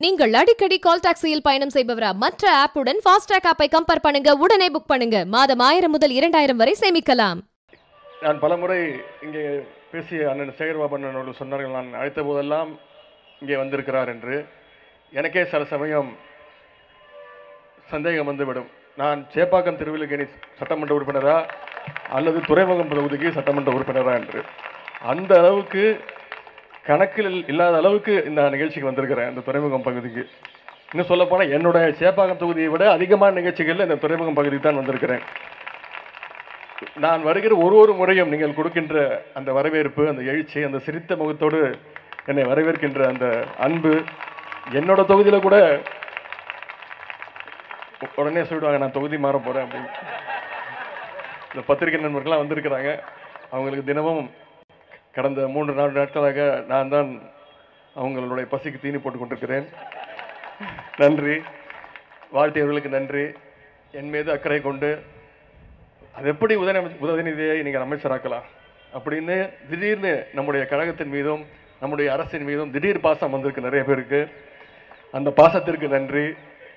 நீங்கள் அடிக்கடி கால் டாக்ஸியில் பயணம் செய்பவரா மற்ற ஆப்புடன் ஃபாஸ்டாக் ஆப்பை கம்பேர் பண்ணுங்க உடனே புக் பண்ணுங்க மாதம் ஆயிரம் முதல் இரண்டாயிரம் வரை சேமிக்கலாம் நான் பலமுறை இங்கே பேசிய அண்ணன் சேகர்பாபு அண்ணன் அவர்கள் சொன்னார்கள் நான் அழைத்த போதெல்லாம் இங்கே வந்திருக்கிறார் என்று எனக்கே சில சமயம் சந்தேகம் வந்துவிடும் நான் சேப்பாக்கம் திருவிழுக்கேணி சட்டமன்ற உறுப்பினரா அல்லது துறைமுகம் தொகுதிக்கு சட்டமன்ற உறுப்பினரா என்று அந்த அளவுக்கு கணக்கில் இல்லாத அளவுக்கு இந்த நிகழ்ச்சிக்கு வந்திருக்கிறேன் இந்த துறைமுகம் பகுதிக்கு இன்னும் சொல்லப்போனால் என்னுடைய சேப்பாக்கம் தொகுதியை விட அதிகமான நிகழ்ச்சிகளில் இந்த துறைமுகம் பகுதிக்கு தான் வந்திருக்கிறேன் நான் வருகிற ஒரு ஒரு முறையும் நீங்கள் கொடுக்கின்ற அந்த வரவேற்பு அந்த எழுச்சி அந்த சிரித்த முகத்தோடு என்னை வரவேற்கின்ற அந்த அன்பு என்னோட தொகுதியில கூட உ- உடனே சொல்லிடுவாங்க நான் தொகுதி மாற போறேன் அப்படின்னு இந்த பத்திரிகை நண்பர்கள்லாம் வந்திருக்கிறாங்க அவங்களுக்கு தினமும் கடந்த மூன்று நான்கு நாட்களாக நான் தான் அவங்களுடைய பசிக்கு தீனி போட்டு கொண்டிருக்கிறேன் நன்றி வாழ்த்தியவர்களுக்கு நன்றி என் மீது அக்கறை கொண்டு அது எப்படி உதவி உதயநிதியை நீங்கள் அமைச்சராக்கலாம் அப்படின்னு திடீர்னு நம்முடைய கழகத்தின் மீதும் நம்முடைய அரசின் மீதும் திடீர் பாசம் வந்திருக்கு நிறைய பேருக்கு அந்த பாசத்திற்கு நன்றி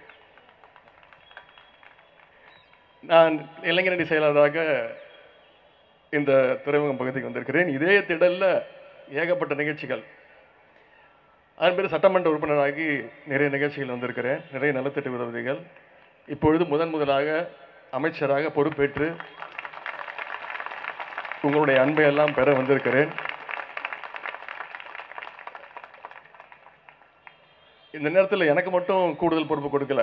நான் இளைஞரணி செயலாளராக இந்த துறைமுகம் பகுதிக்கு வந்திருக்கிறேன் இதே திடல்ல ஏகப்பட்ட நிகழ்ச்சிகள் அதன் பிறகு சட்டமன்ற உறுப்பினராகி நிறைய நிகழ்ச்சிகள் வந்திருக்கிறேன் நிறைய நலத்திட்ட உதவிகள் இப்பொழுது முதன் முதலாக அமைச்சராக பொறுப்பேற்று உங்களுடைய அன்பை எல்லாம் பெற வந்திருக்கிறேன் இந்த நேரத்தில் எனக்கு மட்டும் கூடுதல் பொறுப்பு கொடுக்கல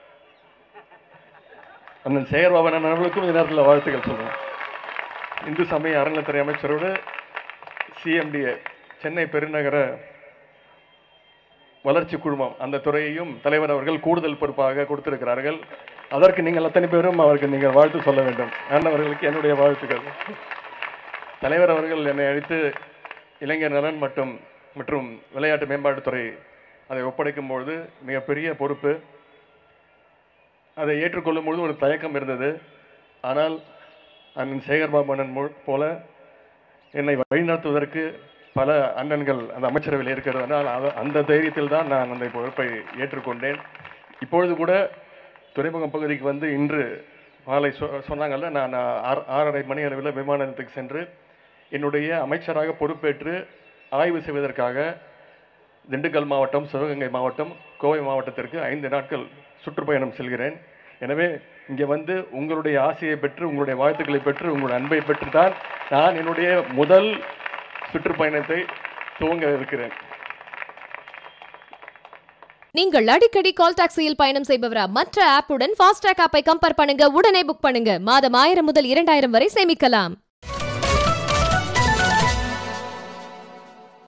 அண்ணன் சேகர்பாபன் அண்ணர்களுக்கும் இந்த நேரத்தில் வாழ்த்துக்கள் சொல்றேன் இந்து சமய அறநிலைத்துறை அமைச்சரோடு சிஎம்டிஏ சென்னை பெருநகர வளர்ச்சி குழுமம் அந்த துறையையும் தலைவர் அவர்கள் கூடுதல் பொறுப்பாக கொடுத்திருக்கிறார்கள் அதற்கு நீங்கள் அத்தனை பேரும் அவருக்கு நீங்கள் வாழ்த்து சொல்ல வேண்டும் அண்ணவர்களுக்கு என்னுடைய வாழ்த்துக்கள் தலைவர் அவர்கள் என்னை அழைத்து இளைஞர் நலன் மற்றும் மற்றும் விளையாட்டு மேம்பாட்டுத்துறை அதை ஒப்படைக்கும் பொழுது மிகப்பெரிய பொறுப்பு அதை ஏற்றுக்கொள்ளும் பொழுது ஒரு தயக்கம் இருந்தது ஆனால் அண்ணன் சேகர்பாபு அண்ணன் மு- போல என்னை வழிநடத்துவதற்கு பல அண்ணன்கள் அந்த அமைச்சரவையில் இருக்கிறதுனால் அத- அந்த தைரியத்தில் தான் நான் அந்த பொறுப்பை ஏற்றுக்கொண்டேன் இப்பொழுது கூட துறைமுகம் பகுதிக்கு வந்து இன்று மாலை சொ சொன்னாங்கல்ல நான் ஆறு- ஆறரை மணி அளவில் விமான நிலையத்துக்கு சென்று என்னுடைய அமைச்சராக பொறுப்பேற்று ஆய்வு செய்வதற்காக திண்டுக்கல் மாவட்டம் சிவகங்கை மாவட்டம் கோவை மாவட்டத்திற்கு ஐந்து நாட்கள் சுற்றுப்பயணம் செல்கிறேன் எனவே இங்கே வந்து உங்களுடைய ஆசையை பெற்று உங்களுடைய வாழ்த்துக்களை பெற்று உங்களுடைய அன்பை பெற்று தான் நான் என்னுடைய முதல் சுற்றுப்பயணத்தை துவங்க இருக்கிறேன் நீங்கள் அடிக்கடி கால் டாக்ஸியில் பயணம் செய்பவரா மற்ற ஆப்புடன் ஃபாஸ்டாக் ஆப்பை கம்பேர் பண்ணுங்க உடனே புக் பண்ணுங்க மாதம் ஆயிரம் முதல் இரண்டாயிரம் வரை சேமிக்கலாம்